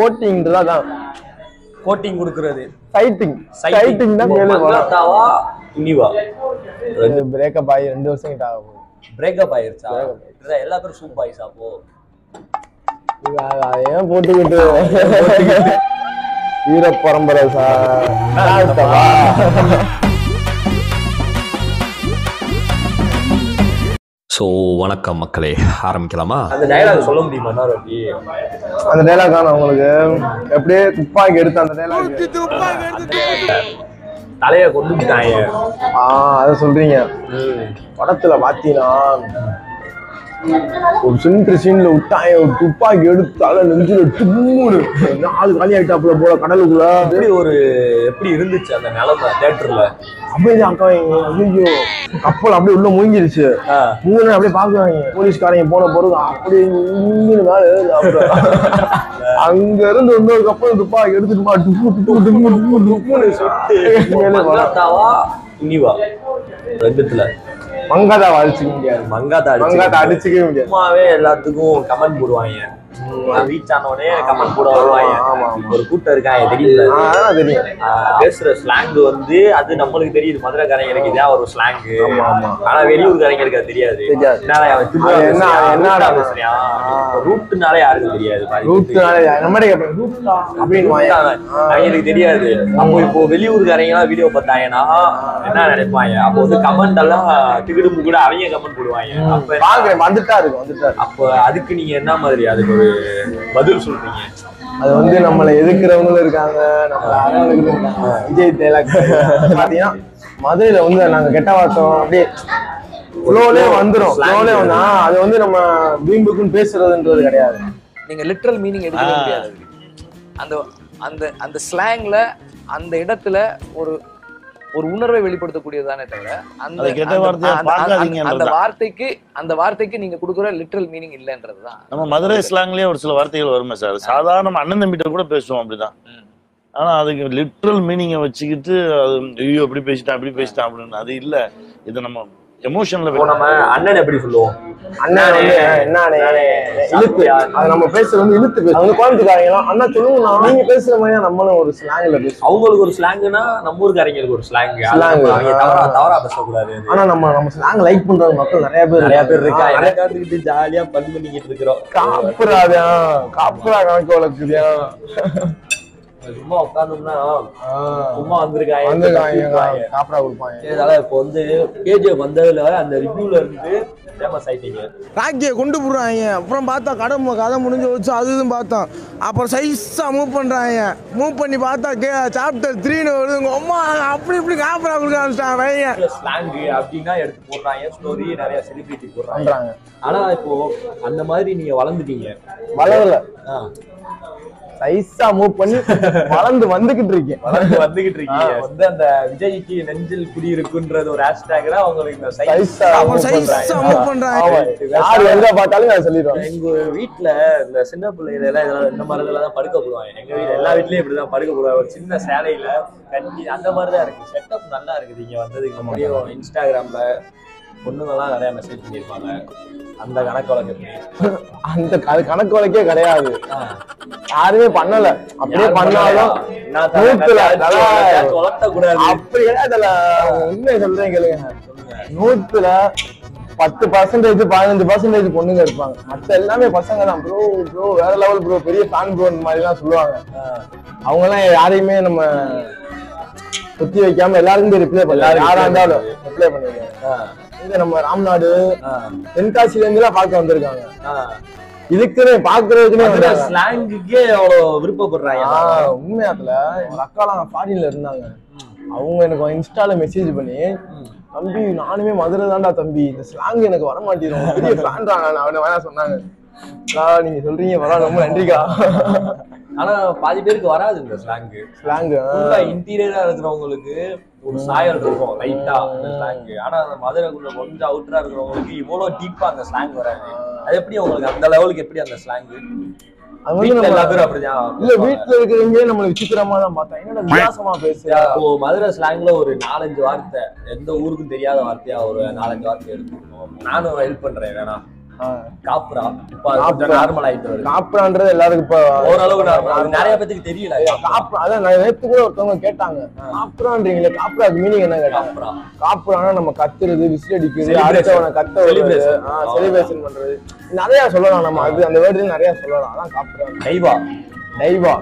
கோட்டிங்ன்றது அதான் கோட்டிங் கொடுக்கறது sighting sighting தான் கேளு மங்காத்தாவா இனிவா பிரேக்கப் ஆகி ரெண்டு வருஷம் கிட்ட ஆகும் பிரேக்கப் ஆயிருச்சா இதுதான் எல்லா பேரும் சூப் பாய்ஸ் அப்போ ஏன் போட்டுக்கிட்டு வீர பரம்பரை சார் ஸோ வணக்கம் மக்களே ஆரம்பிக்கலாமா அந்த டயலாக் சொல்ல முடியுமா இன்னொரு வாட்டி அந்த டைலாக் தான் உங்களுக்கு எப்படியே துப்பாக்கி எடுத்து அந்த டைலாக் தலைய கொண்டு விட்டாங்க ஆ அதை சொல்றீங்க படத்துல பாத்தீங்கன்னா ஒரு சின்ன சீன்ல விட்டாங்க ஒரு துப்பாக்கி எடுத்து தலை நெஞ்சில தும்முடு நாலு காலி ஆயிட்டாப்புல போல கடலுக்குள்ள எப்படி ஒரு எப்படி இருந்துச்சு அந்த நிலைமை தேட்டர்ல அப்படியே அக்கா ஐயோ கப்பல் அப்படியே உள்ள மூங்கிருச்சு மூணு அப்படியே பாக்குறாங்க போலீஸ்காரங்க போன பிறகு அப்படியே இங்கின்னு மேல ஏறுது அப்புறம். அங்க இருந்து இன்னொரு கப்பல் துப்பாக்கி எடுத்துட்டு மா, டுப்பு டுப்பு டுப்பு டுப்பு டுப்புன்னு சுட்டு மேலே வரும். மங்காத்தாவா இனிவா ரெண்டுத்துல மங்காதா அடிச்சுக்க முடியாது மங்காத்தா மங்காதா அடிச்சு அடிச்சுக்கவே முடியாது சும்மாவே எல்லாத்துக்கும் கமெண்ட் போடுவாங்க ரீச் ஆன உடனே கமெண்ட் போட வருவாங்க ஆமா, ஆமா. ஒரு கூட்டம் இருக்காங்க தெரியல ஆ, அதான் தெரியும் ஆஹ் பேசுற ஸ்லாங் வந்து அது நம்மளுக்கு தெரியுது மதுரைக்காரங்களுக்கு இதான் ஒரு ஸ்லாங் ஆமா, ஆமா. ஆனா வெளியூர்காரங்களுக்கு அது தெரியாது தெரியாது. என்னடா அவன் திமிரா அது என்ன- பேசுறான், என்னடா ரூட்டா பேசுறான் ரூட்னாலே யாருக்கும் தெரியாது பாதி ரூட் பேருக்கு. நம்மளே கேட்பேன் ரூட்டா அப்படின்னு ரூட்டா தான். அவங்களுக்கு தெரியாது அப்போ இப்போ வெளியூர்காரங்க எல்லாம் வீடியோ பார்த்தாங்கன்னா என்ன நினைப்பாங்க அப்போ வந்து கமெண்ட் எல்லாம் திகிடு முகுடு அவங்க கமெண்ட் போடுவாங்க அப்ப பாக்குறேன் வந்துட்டா இருக்கு வந்துட்டா இருக்கு அப்போ அதுக்கு நீங்க என்ன மாதிரி அதுக்கு ஒரு பதில் சொல்றீங்க அது வந்து நம்மளை எதிர்க்கிறவங்களும் இருக்காங்க நம்மளை அரவணைக்கிறவங்களும் இருக்காங்க விஜய் டைலாக் பாத்தீங்கன்னா மதுரையில வந்து நாங்க கெட்ட வார்த்தோம் அப்படியே ஃப்ளோலே வந்துரும் ஃப்ளோலே வந்தா அது வந்து நம்ம வீம்புக்குன்னு பேசுறதுன்றது கிடையாது நீங்க லிட்ரல் மீனிங் எடுக்கவே முடியாது அந்த அந்த அந்த ஸ்லாங்ல அந்த இடத்துல ஒரு ஒரு உணர்வை வெளிப்படுத்தக்கூடியதுதானே தவிர அந்த அது கெட்ட அந்த- வார்த்தையா அந்த- அந்த- பார்க்காதீங்கன்றது அந்த தான். வார்த்தைக்கு அந்த வார்த்தைக்கு நீங்க கொடுக்குற லிட்ரல் மீனிங் இல்லைன்றதுதான் நம்ம மதுரை ஸ்லாங்லயே ஒரு சில வார்த்தைகள் வருமே சார் சாதாரண நம்ம அண்ணன் தம்பிட்ட கூட பேசுவோம் அப்படிதான் ம். ஆனா அதுக்கு லிட்ரல் மீனிங்கை வச்சுக்கிட்டு அது ஐயோ அப்படி பேசிட்டான் அப்படி பேசிட்டான் அப்படின்னு அது இல்ல இது நம்ம எமோஷன்ல இப்போ நம்ம அண்ணன் எப்படி சொல்லுவோம் அண்ணா வந்து என்னண்ணே இழுத்து அது நம்ம பேசுறது வந்து இழுத்து பேசு அவங்க கோயம்புத்தூர்காரங்க அண்ணா சொல்லுங்க நீங்க பேசுற மாதிரி தான் நம்மளும் ஒரு ஸ்லாங்ல பேசுவோம் அவங்களுக்கு ஒரு ஸ்லாங்னா நம்ம ஊருக்காரங்களுக்கு ஒரு ஸ்லாங் Slang. அவங்க தவறா தவறா பேசக்கூடாது அது. ஆனா நம்ம நம்ம ஸ்லாங் லைக் பண்றது மக்கள் நிறைய பேர் நிறைய பேர் இருக்கா ஆ, எனக்கு வந்துக்கிட்டு ஜாலியா பண் பண்ணிக்கிட்டு இருக்கிறோம் காப்புறாதா காப்புரா கணக்கு வழக்குதியா சும்மா உட்காந்தோம்னா சும்மா வந்திருக்காங்க வந்து காப்புரா கொடுப்பாங்க இதனால இப்போ வந்து கேஜிஎஃப் வந்ததுல அந்த ரிவ்யூல இருந்து ஃபேமஸ் ஆயிட்டீங்க ராக்கியை கொண்டு போடுறாங்க அப்புறம் பார்த்தா கடை மு- கதை முடிஞ்சு வச்சு அது இதுன்னு பார்த்தோம் அப்புறம் சைஸாக மூவ் பண்ணுறாங்க மூவ் பண்ணி பார்த்தா கே சாப்டர் த்ரீன்னு வருது உங்க அம்மா அப்படி இப்படி காப்பரா கொடுக்க ஆரம்பிச்சிட்டாங்க ஸ்லாங் அப்படின்னா எடுத்து போடுறாங்க ஸ்டோரி நிறைய செலிபிரிட்டி போடுறாங்க பண்றாங்க ஆனா இப்போ அந்த மாதிரி நீங்க வளர்ந்துட்டீங்க வளரல ஆ, சைஸா மூவ் பண்ணி வளர்ந்து வந்துகிட்டு இருக்கேன் வளர்ந்து வந்துகிட்டு இருக்கீங்க வந்து அந்த விஜய்க்கு நெஞ்சில் குடியிருக்குன்றது ஒரு ஹேஷ்டேக்ல அவங்களுக்கு இந்த size சைஸா அப்புறம் சைஸா மூவ் பண்றாங்க ஆமா யார் எங்க பார்த்தாலும் நான் சொல்லிடுவாங்க எங்க வீட்ல இந்த சின்ன பிள்ளைகள் எல்லாம் இதெல்லாம் இந்த மாதிரி இதெல்லாம் தான் படுக்க போடுவாங்க எங்க வீட்ல எல்லா வீட்லயும் இப்படிதான் படுக்க போடுவாங்க ஒரு சின்ன சேலையில கண்டி அந்த மாதிரி தான் இருக்கு செட்டப் நல்லா இருக்குது இங்க வந்ததுக்கு முடியும் இன்ஸ்டாகிராம்ல பொண்ணுங்கெல்லாம் நிறைய மெசேஜ் பண்ணியிருப்பாங்க அந்த கணக்கு வழக்கு அந்த அது கணக்கு வழக்கே கிடையாது யாருமே பண்ணல அப்படியே பண்ணாலும் நூத்துல அதான் வளர்த்த கூடாது அப்படி கிடையாதுல உண்மை சொல்றேன் கேளுங்க நூத்துல பத்து பர்சன்டேஜ் பதினஞ்சு பர்சன்டேஜ் பொண்ணுங்க இருப்பாங்க மத்த எல்லாமே பசங்க தான் ப்ரோ ப்ரோ வேற லெவல் ப்ரோ பெரிய ஃபேன் ப்ரோ இந்த மாதிரி எல்லாம் சொல்லுவாங்க அவங்க எல்லாம் யாரையுமே நம்ம சுத்தி வைக்காம எல்லாருக்கும் ரிப்ளை பண்ணலாம் யாரா இருந்தாலும் ரிப்ளை பண்ணிருக்காங்க இங்க நம்ம ராம்நாடு தென்காசில இருந்து எல்லாம் பார்க்க வந்திருக்காங்க இதுக்குன்னு பாக்குறதுக்குன்னே வந்தாங்க ஸ்லாங்குக்கே அவ்வளவு விருப்பப்படுறாங்க ஆஹ் உண்மையாத்துல எங்க அக்காலாம் ஃபாரின்ல இருந்தாங்க அவங்க எனக்கு இன்ஸ்டால மெசேஜ் பண்ணி தம்பி நானுமே மதுரை தான்டா தம்பி இந்த ஸ்லாங் எனக்கு வர மாட்டேங்குது பெரிய ஃபேன் தான் நான் அவனை வேணா சொன்னாங்க "அக்கா, நீங்க சொல்றீங்க வரா ரொம்ப நன்றிக்கா ஆனா பாதி பேருக்கு வராது இந்த ஸ்லாங்கு ஸ்லாங் ஃபுல்லா இன்டீரியரா இருக்கிறவங்களுக்கு ஒரு சாயல் இருக்கும் லைட்டா அந்த ஸ்லாங் ஆனா அந்த மதுரைக்குள்ள கொஞ்சம் அவுட்டரா இருக்கிறவங்களுக்கு இவ்வளவு டீப்பா அந்த ஸ்லாங் வராது அது எப்படி உங்களுக்கு அந்த லெவலுக்கு எப்படி அந்த ஸ்லாங் அது வந்து வீட்ல எல்லா நம்ம பேரும் அப்படிதான் இல்ல வீட்டுல இருக்கிறவங்க நம்மள விசித்திரமா தான் பார்த்தா என்னடா வித்தியாசமா பேசுறா இப்போ மதுரை ஸ்லாங்ல ஒரு நாலஞ்சு வார்த்தை எந்த ஊருக்கும் தெரியாத வார்த்தையா ஒரு நாலஞ்சு வார்த்தை எடுத்துக்கணும் நானும் ஹெல்ப் பண்றேன் வேணா காப்ரா இப்ப அது கொஞ்சம் காப்ரா. நார்மல் ஆயிட்டு வருது காப்புறான்றது எல்லாருக்கும் இப்போ ஓரளவு நார்மல் அது நிறைய பேத்துக்கு தெரியல காப்பு அதான் நான் நேத்து கூட ஒருத்தவங்க கேட்டாங்க காப்புறான்றீங்களே காப்புறாக்கு மீனிங் என்ன கேட்டாங்க காப்ரா காப்புறானா நம்ம கத்துறது விசில் அடிக்கிறது Celebration. அடுத்தவனை கத்த Celebration. ஆ. செலிப்ரேஷன் பண்றது நிறைய சொல்லலாம் நம்ம அது அந்த வேர்டு நிறைய சொல்லலாம் அதான் காப்புறான் டைவா டைவா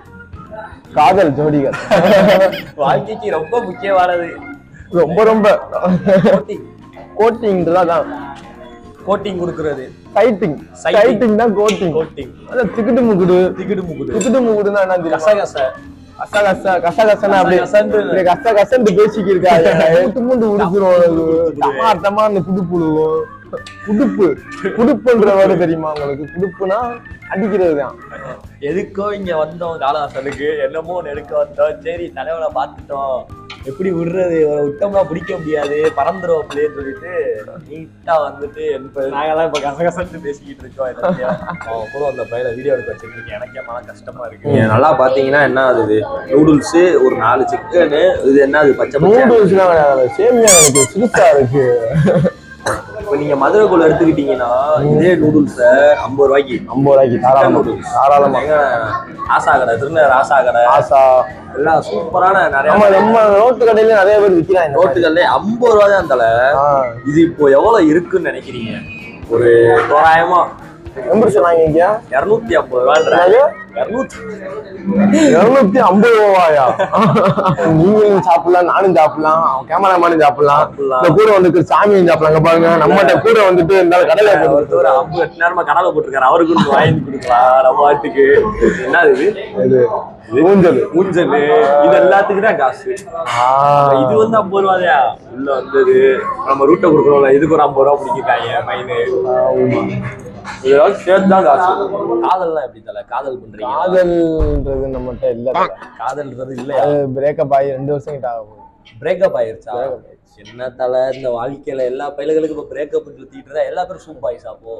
காதல் ஜோடிகள் வாழ்க்கைக்கு ரொம்ப முக்கியமானது ரொம்ப ரொம்ப கோட்டிங் கோட்டிங்ன்றதான் கோட்டிங் கொடுக்கறது சைட்டிங் Sighting. சைட்டிங் தான் கோட்டிங் கோட்டிங் அதான் திக்குடு முக்குடு திகிடு முகுடு திக்குடு முக்குடுன்னா என்ன தெரியுமா கசகச கச கச கச கசன்னு அப்படி கசகசன்னு. இப்படி கச கசன்னு பேசிக்கி இருக்காங்க எட்டு மூண்டு உடுத்துரும் தமார் தமார்னு புது புழுவும் புடுப்பு புடுப்புன்ற வேர்டு தெரியுமா உங்களுக்கு புடுப்புனா அடிக்கிறது தான் எதுக்கோ இங்க வந்தோம் காலஹாசனுக்கு என்னமோ ஒண்ணு எடுக்க வந்தோம் சரி தலைவனை பார்த்துட்டோம் எப்படி விடுறது இவரை விட்டோம்னா பிடிக்க முடியாது பறந்துரும் அப்படின்னு சொல்லிட்டு நீட்டா வந்துட்டு இப்ப நாங்கெல்லாம் இப்ப கசகசன்னு பேசிக்கிட்டு இருக்கோம் எல்லாத்தையும். அவன் கூட அந்த பையில வீடியோ எடுக்க வச்சிருக்கேன் எனக்கே மன கஷ்டமா இருக்கு நீங்க நல்லா பாத்தீங்கன்னா என்ன அது நூடுல்ஸ் ஒரு நாலு சிக்கனு இது என்ன அது பச்சை பச்சை நூடுல்ஸ்லாம் கிடையாது சேமியா எனக்கு சிறுசா இருக்கு இப்ப நீங்க மதுரைக்குள்ள எடுத்துக்கிட்டீங்கன்னா இதே நூடுல்ஸ ஐம்பது ரூபாய்க்கு ஐம்பது ரூபாய்க்கு தாராளமா தாராளமா எங்க ஆசா கடை திருநெல் ஆசா கடை ஆசா எல்லாம் சூப்பரான நிறைய நம்ம நம்ம ரோட்டு கடையில நிறைய பேர் விக்கிறாங்க ரோட்டுகள்ல ஐம்பது ரூபா தான் தலை ஆ. இது இப்போ எவ்வளவு இருக்குன்னு நினைக்கிறீங்க ஒரு தோராயமா எப்படி சொன்னாங்க இங்க இருநூத்தி ஐம்பது ரூபான்ற என்னது? இருநூத்தி இருநூத்தி ஐம்பது ரூபாயா நீங்களும் சாப்பிடலாம் நானும் சாப்பிடலாம் கேமராமேனும் சாப்பிடலாம் சாப்பிடலாம். இந்த கூட வந்துட்டு சாமியும் சாப்பிடலாம் இங்க பாருங்க நம்மகிட்ட கூட வந்துட்டு இருந்தாலும் கடையில போட்டு ஒருத்தர் ஐம்பது எட்டு நேரமா கடலை போட்டிருக்காரு அவருக்கு ஒண்ணு வாங்கி கொடுக்கலாம் நம்ம வாட்டுக்கு என்ன இது இது ஊஞ்சல் ஊஞ்சல் இது எல்லாத்துக்கும் தான் காசு இது வந்து ஐம்பது ரூபாயா உள்ள வந்தது நம்ம ரூட்டை கொடுக்குறோம்ல இதுக்கு ஒரு ஐம்பது ரூபா பிடிக்கிறாங்க மைனு இதெல்லாம் சேர்த்து தான் காசு காதல்லாம் எப்படி தல காதல் பண்றீங்க காதல்ன்றது நம்மகிட்ட இல்ல காதல்ன்றது இல்லையா அது பிரேக்கப் ஆகி ரெண்டு வருஷம் கிட்ட ஆக போகுது பிரேக்கப் ஆயிருச்சா என்ன தல இந்த வாழ்க்கையில எல்லா பயில்களுக்கும் இப்ப பிரேக்கப் சுத்திட்டு இருந்தா எல்லா பேரும் சூப் ஆயிசா போ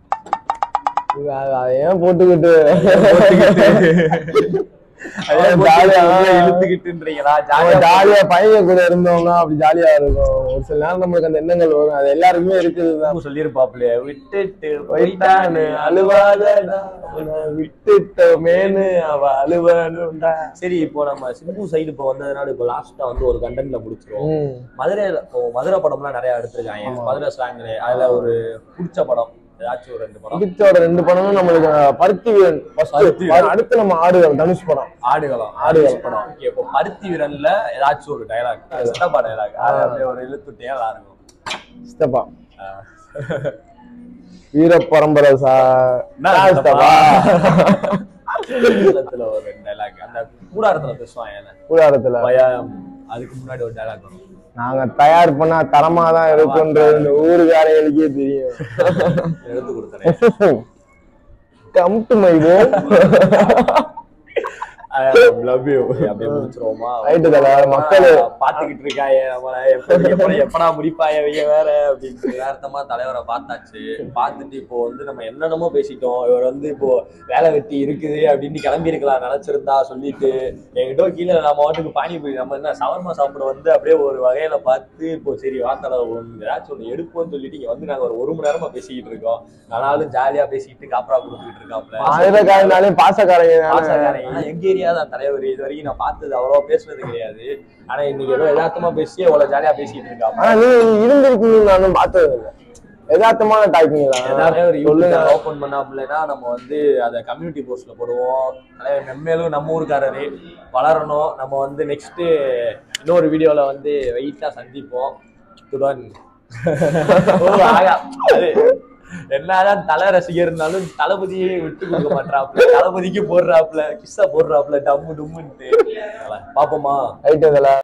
இது அது- அதை ஏன் போட்டுக்கிட்டு ஜாலியா ஜாலியா இழுத்துக்கிட்டுன்றீங்களா நம்ம ஜாலியா ஜாலியா பையன் கூட இருந்தோம்னா அப்படி ஜாலியா இருக்கும் ஒரு சில நேரம் நம்மளுக்கு அந்த எண்ணங்கள் வரும் அது எல்லாருக்குமே இருக்குதுதான் சொல்லிருப்பாப்ல விட்டுட்டு போயிட்டானு அழுவாதடா உன்னை விட்டுட்டோமேனு அவ அழுவானுடா சரி இப்போ நம்ம சிம்பு சைடு இப்போ வந்ததுனால இப்போ லாஸ்டா வந்து ஒரு கண்டென்ட்ல முடிச்சிருவோம் ம். மதுரையில இப்போ மதுரை படம்லாம் நிறைய எடுத்திருக்காங்க மதுரை ஸ்லாங்ல அதுல ஒரு பிடிச்ச படம் ஏதாச்சும் ஒரு ரெண்டு படம் பிடிச்சோட ரெண்டு படமும் நம்மளுக்கு பருத்தி வீரன் first. பருத்தி வீரன். அடுத்து நம்ம ஆடுகள் தனுஷ் படம் ஆடுகளம் ஆடுகளம். படம் Okay, இப்போ பருத்தி வீரன்ல ஏதாச்சும் ஒரு டைலாக் சித்தப்பா டைலாக் அது அப்படியே ஒரு இழுத்துட்டே நல்லா இருக்கும் சித்தப்பா வீர பரம்பரை சா என்ன சா சித்தப்பா? சித்தப்பா ஈழத்துல ஒரு டைலாக் அந்த கூடாரத்துல பேசுவாங்க கூடாரத்துல பயம் அதுக்கு முன்னாடி ஒரு டைலாக் வரும் நாங்க தயார் பண்ணா தரமா தான் இருக்குன்றது இந்த ஊருக்காரங்களுக்கே தெரியும் எடுத்து கொடுத்துறேன் come to my love you அப்படியே முடிச்சிருவோமா Right தல, மக்களு. பாத்துக்கிட்டு இருக்காய நம்மள எப்ப எப்ப எப்படா முடிப்பாய வைய வேற அப்படின்னு யதார்த்தமா தலைவரை பார்த்தாச்சு பார்த்துட்டு இப்போ வந்து நம்ம என்னென்னமோ பேசிட்டோம் இவர் வந்து இப்போ வேலை வெட்டி இருக்குது அப்படின்னு கிளம்பி இருக்கலாம் நினைச்சிருந்தா சொல்லிட்டு எங்கிட்ட கீழே நம்ம வாட்டுக்கு பானிபூரி நம்ம என்ன சவர்மா சாப்பிட வந்து அப்படியே ஒரு வகையில பார்த்து இப்போ சரி வாத்தலை ஒன்று ஏதாச்சும் ஒன்று எடுப்போம்னு சொல்லிட்டு இங்க வந்து நாங்க ஒரு ஒரு மணி நேரமா பேசிக்கிட்டு இருக்கோம் ஆனாலும் ஜாலியா பேசிக்கிட்டு காப்பரா கொடுத்துக்கிட்டு இருக்காப்ல ஆயிரக்காரனாலையும் பாசக்காரங்க தானே. பாசக்காரன். ஆனா எங்க ஏரியா தான் தலைவர் இது வரைக்கும் நான் பார்த்தது அவ்வளவா பேசுனது கிடையாது ஆனா இன்னைக்கு ஏதோ யதார்த்தமா பேசி அவ்வளவு ஜாலியா பேசிட்டு இருக்காங்க ஆனா நீ இருந்திருக்கீங்கன்னு நானும் பார்த்தது இல்லை யதார்த்தமான டாக்கிங்களா ஏதாவது ஒரு சொல்லுங்க யூடியூப் ஓபன் பண்ணாப்லனா நம்ம வந்து அதை கம்யூனிட்டி போஸ்ட்ல போடுவோம் தலைவர் மென்மேலும் நம்ம ஊருக்காரரு வளரணும் நம்ம வந்து நெக்ஸ்ட் இன்னொரு வீடியோல வந்து வெயிட்டா சந்திப்போம் இத்துடன் ஓ, ஆகா. அது என்னதான் தலை ரசிகர் இருந்தாலும் தளபதியே விட்டு கொடுக்க மாட்டாப்ல தளபதிக்கு போடுறாப்ல கிஸ்ஸா போடுறாப்ல டம்மு டும்முன்ட்டு பாப்போமா ரைட் இதுல